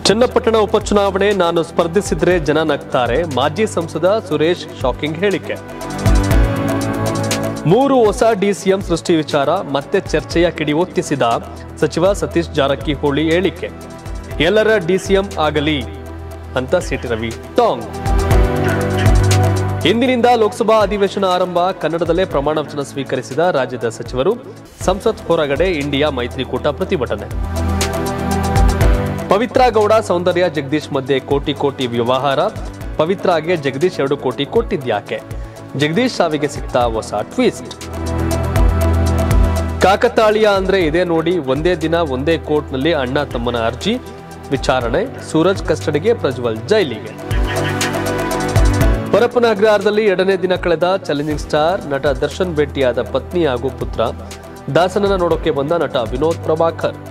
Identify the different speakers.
Speaker 1: ಚನ್ನಪಟ್ಟಣ ಉಪಚುನಾವಣೆ ನಾನು ಸ್ಪರ್ಧಿಸಿದ್ರೆ ಜನ ನಗ್ತಾರೆ ಮಾಜಿ ಸಂಸದ ಸುರೇಶ್ ಶಾಕಿಂಗ್ ಹೇಳಿಕೆ ಮೂರು ಹೊಸ ಡಿಸಿಎಂ ಸೃಷ್ಟಿ ವಿಚಾರ ಮತ್ತೆ ಚರ್ಚೆಯ ಕಿಡಿ ಒತ್ತಿಸಿದ ಸಚಿವ ಸತೀಶ್ ಜಾರಕಿಹೊಳಿ ಹೇಳಿಕೆ ಎಲ್ಲರ ಡಿಸಿಎಂ ಆಗಲಿ ಅಂತ ಸಿಟಿ ರವಿ ಟಾಂಗ್ ಇಂದಿನಿಂದ ಲೋಕಸಭಾ ಅಧಿವೇಶನ ಆರಂಭ ಕನ್ನಡದಲ್ಲೇ ಪ್ರಮಾಣ ವಚನ ಸ್ವೀಕರಿಸಿದ ರಾಜ್ಯದ ಸಚಿವರು ಸಂಸತ್ ಹೊರಗಡೆ ಇಂಡಿಯಾ ಮೈತ್ರಿಕೂಟ ಪ್ರತಿಭಟನೆ ಪವಿತ್ರ ಗೌಡ ಸೌಂದರ್ಯ ಜಗದೀಶ್ ಮಧ್ಯೆ ಕೋಟಿ ಕೋಟಿ ವ್ಯವಹಾರ ಪವಿತ್ರಾಗೆ ಜಗದೀಶ್ ಎರಡು ಕೋಟಿ ಕೊಟ್ಟಿದ್ಯಾಕೆ ಜಗದೀಶ್ ಸಾವಿಗೆ ಸಿಕ್ತ ಹೊಸ ಟ್ವಿಸ್ಟ್ ಕಾಕತಾಳೀಯ ಅಂದ್ರೆ ಇದೇ ನೋಡಿ ಒಂದೇ ದಿನ ಒಂದೇ ಕೋರ್ಟ್ನಲ್ಲಿ ಅಣ್ಣ ತಮ್ಮನ ಅರ್ಜಿ ವಿಚಾರಣೆ ಸೂರಜ್ ಕಸ್ಟಡಿಗೆ ಪ್ರಜ್ವಲ್ ಜೈಲಿಗೆ ಪರಪ್ಪನ ಅಗ್ರಹಾರದಲ್ಲಿ ಎರಡನೇ ದಿನ ಕಳೆದ ಚಾಲೆಂಜಿಂಗ್ ಸ್ಟಾರ್ ನಟ ದರ್ಶನ್ ಭೇಟಿಯಾದ ಪತ್ನಿ ಹಾಗೂ ಪುತ್ರ ದಾಸನನ್ನ ನೋಡೋಕೆ ಬಂದ ನಟ ವಿನೋದ್ ಪ್ರಭಾಕರ್